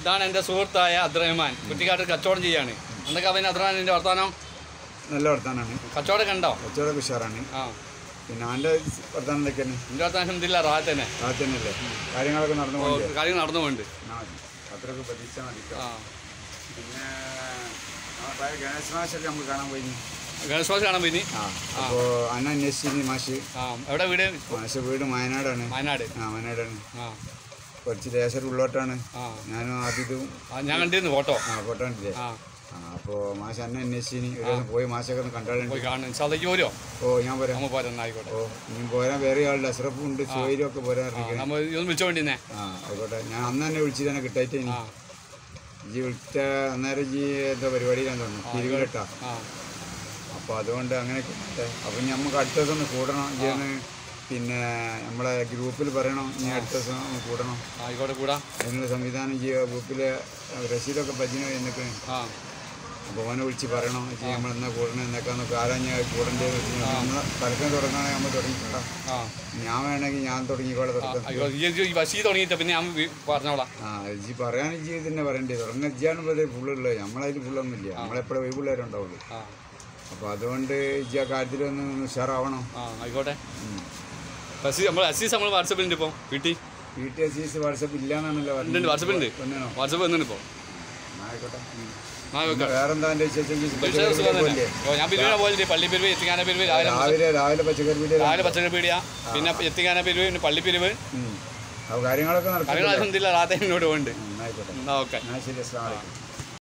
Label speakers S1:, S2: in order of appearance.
S1: ഇതാണ് എൻ്റെ സുഹൃത്തായ അബ്ദുറഹ്മാൻ കുറ്റിക്കാട്ട് കച്ചവടം ചെയ്യാണ് എന്തൊക്കെ അവൻ അബ്ദുറഹ്മാൻ എൻ്റെ വർത്താനം
S2: നല്ല വർത്താനാണ്
S1: കച്ചവടം കണ്ടോ
S2: കച്ചവടം ഉഷാറാണ്
S1: ആ
S2: പിന്നെ എൻ്റെ വർത്താനം എന്തൊക്കെയാണ്
S1: എൻ്റെ വർത്താനം എന്തില്ല റാഹത്ത് തന്നെ
S2: അത് തന്നെയല്ലേ കാര്യങ്ങളൊക്കെ നടന്നു
S1: ഓ,
S2: പോകണ്ടേ
S1: കാര്യങ്ങൾ നടന്നു പോകുന്നുണ്ട്
S2: എന്നാ മതി. അത്രയൊക്കെ പ്രതീക്ഷ മതി
S1: ആ
S2: പിന്നെ ആ പഴയ ഗണേശ് മാഷൊക്കെ നമുക്ക് കാണാൻ പോയി
S1: ഗണേഷ് മാഷ് കാണാൻ പോയി
S2: ആ അപ്പോൾ അന്ന അന്വേഷിച്ചിന് മാഷ്
S1: ആ എവിടെ വീട്
S2: മാഷ് വീട് വയനാടാണ്
S1: വയനാട്
S2: ആ വയനാടാണ്
S1: ആ
S2: കുറച്ച് ദേശം ഉള്ളോട്ടാണ്
S1: ആ
S2: ഞാനും ആദ്യതും
S1: ആ, ഞാൻ കണ്ടിരുന്നു ഫോട്ടോ
S2: ആ ഫോട്ടോ കണ്ടില്ലേ
S1: ആ
S2: ആ അപ്പോൾ മാഷ് അന്നെ അന്വേഷിച്ചിന് ഒരു ദിവസം പോയി മാഷൊക്കെ ഒന്ന് കണ്ടാളുണ്ട്
S1: പോയി കാണുന്നു സാധയ്ക്ക് പോരോ
S2: ഓ ഞാൻ പോരാ
S1: നമ്മ പോരാ ആയിക്കോട്ടെ
S2: ഓ ഇനി പോരാൻ വേറെ ആളുടെ അസ്രഫും ഉണ്ട് ചോയിലും ഒക്കെ പോരാൻ
S1: ആ
S2: ഇറങ്ങിക്കണേ
S1: നമ്മ ഇതൊന്ന് വിളിച്ചോ വേണ്ടിന്നേ
S2: ആ ആയിക്കോട്ടെ ഞാൻ അന്ന് തന്നെ വിളിച്ചു തന്നെ കിട്ടായിട്ട് ഇനി
S1: ആ
S2: ജി വിളിച്ച അന്നേരം ജി എന്താ പരിപാടിയിലാന്ന് തോന്നുന്നു തിരുവിലട്ടാ
S1: ആ
S2: അപ്പോൾ അതുകൊണ്ട് അങ്ങനെ കിട്ടട്ടെ അപ്പം നമുക്ക് അടുത്ത ദിവസം ഒന്ന് കൂടണം ജി ഒന്ന് പിന്നെ നമ്മളെ ഗ്രൂപ്പിൽ പറയണം ഇനി അടുത്ത ദിവസം ഒന്ന് കൂടണം
S1: ആയിക്കോട്ടെ കൂടാ
S2: അതിനുള്ള സംവിധാനം ചെയ്യുക ഗ്രൂപ്പിൽ രസീദൊക്കെ ഭജന എന്നൊക്കെ
S1: ആ
S2: അപ്പോൾ ഓനെ വിളിച്ച് പറയണം ജി നമ്മൾ എന്നാ കൂടണം എന്നൊക്കെ ആരാഞ്ഞ കൂടേണ്ടതെന്ന് വെച്ച് കഴിഞ്ഞാൽ നമ്മൾ പരക്കം തുടങ്ങുകയാണെങ്കിൽ നമ്മൾ തുടങ്ങിക്കോളാം
S1: ആ
S2: ഞാൻ വേണമെങ്കിൽ ഞാൻ തുടങ്ങിക്കോളാം തുടക്കം
S1: ആയിക്കോട്ടെ ഈ- ഈ ബസ് തുടങ്ങിയിട്ട് പിന്നെ ഞാൻ വി- പറഞ്ഞോളാം
S2: ആ ജി പറയാൻ ജി തന്നെ പറയണ്ടേ തുടങ്ങ ജിയാണ് ഇപ്പോൾ ഫുള്ളുള്ളത് നമ്മളതിൽ ഫുള്ളൊന്നുമില്ല നമ്മളെപ്പോഴും വൈബുള്ളവരുണ്ടാവുള്ളൂ
S1: ആ
S2: അപ്പോൾ അതുകൊണ്ട് ജി ആ കാര്യത്തിലൊന്ന് ഒന്ന് ഉഷാറാവണം
S1: ആ ആയിക്കോട്ടെ ബസ് നമ്മൾ അസീസ് നമ്മൾ വാട്സപ്പിലുണ്ട് ഇപ്പോൾ വീട്ടിൽ
S2: P T S C WhatsApp ഇല്ലാന്നാണല്ലോ
S1: ഉണ്ട് വാട്സപ്പിലുണ്ട്
S2: വന്നോ
S1: വാട്സപ്പ് വന്നിട്ട് ഇപ്പോൾ
S2: ആയിക്കോട്ടെ
S1: ആ വെക്കാം
S2: വേറെന്താ എൻ്റെ വിശേഷം ജി?
S1: വിശേഷം സുഖം തന്നെ.
S2: പോയില്ലേ?
S1: ഓ, ഞാൻ പിരിവിനെ പോയില്ലേ പള്ളി പിരിവ് എത്തിക്കാന പിരിവ് രാവിലെ
S2: രാവിലെ രാവിലെ പച്ചക്കറി പീടിക
S1: രാവിലെ പച്ചക്കറി പീടിയ പിന്നെ എത്തിക്കാന പിരിവ് പിന്നെ പള്ളി പിരിവ്
S2: അപ്പോൾ കാര്യങ്ങളൊക്കെ നടക്കും
S1: കാര്യങ്ങൾ അലഹമില്ല റാത്ത എന്നോട് പോണ്ട്
S2: ആയിക്കോട്ടെ
S1: എന്നാ ഓക്കെ
S2: എന്നാൽ ശരി അസ്ലാം വലൈക്കും